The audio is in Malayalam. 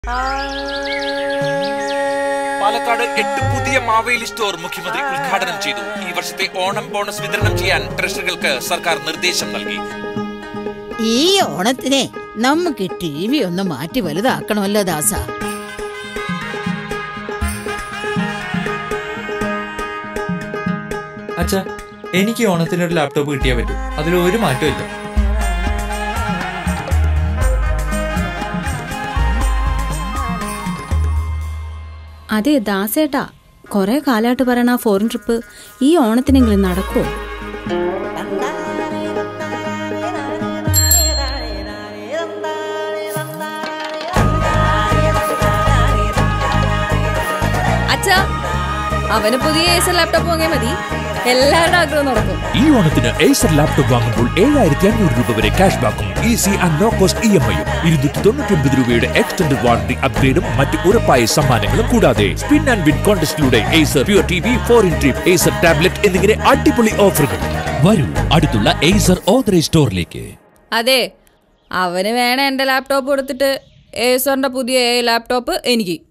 പാലക്കാട് എട്ട് പുതിയ മാവേലി സ്റ്റോർ മുഖ്യമന്ത്രി ഉദ്ഘാടനം ചെയ്തു ഈ വർഷത്തെ ഓണം ബോണസ് വിതരണം ചെയ്യാൻ ട്രഷറികൾക്ക് സർക്കാർ നിർദ്ദേശം നൽകി ഈ ഓണത്തിനെ നമുക്ക് ടി വി ഒന്ന് മാറ്റി വലുതാക്കണമല്ലോ ദാസ അച്ഛാ എനിക്ക് ഓണത്തിന് ഒരു ലാപ്ടോപ്പ് കിട്ടിയാൽ പറ്റും അതിൽ ഒരു മാറ്റവും ഇല്ല അതെ ദാസേട്ടാ കുറെ കാലമായിട്ട് പറയണ ആ ഫോറിൻ ട്രിപ്പ് ഈ ഓണത്തിനെങ്കിലും നടക്കുമോ അച്ഛാ അവന് പുതിയ ഏസർ ലാപ്ടോപ്പ് വാങ്ങിയാൽ മതി എല്ലാവരുടെ ആഗ്രഹം നടക്കും ഈ ഓണത്തിന് ഏസർ ലാപ്ടോപ്പ് വാങ്ങുമ്പോൾ ഏഴായിരത്തി അഞ്ഞൂറ് രൂപ വരെ ക്യാഷ് ബാക്കും easy and no cost E M ഐയും ഇരുന്നൂറ്റി തൊണ്ണൂറ്റി ഒൻപത് രൂപയുടെ എക്സ്റ്റൻഡ് വാറണ്ടി അപ്ഗ്രേഡും മറ്റ് ഉറപ്പായ സമ്മാനങ്ങളും കൂടാതെ സ്പിൻ ആൻഡ് വിൻ കോൺടെസ്റ്റിലൂടെ Acer pure T V foreign trip Acer tablet എന്നിങ്ങനെ അടിപൊളി ഓഫറുകൾ വരൂ അടുത്തുള്ള ഏസർ ഓതറൈസ് സ്റ്റോറിലേക്ക് അതെ അവന് വേണേ എൻ്റെ ലാപ്ടോപ്പ് കൊടുത്തിട്ട് ഏസറിൻ്റെ പുതിയ ലാപ്ടോപ്പ് എനിക്ക്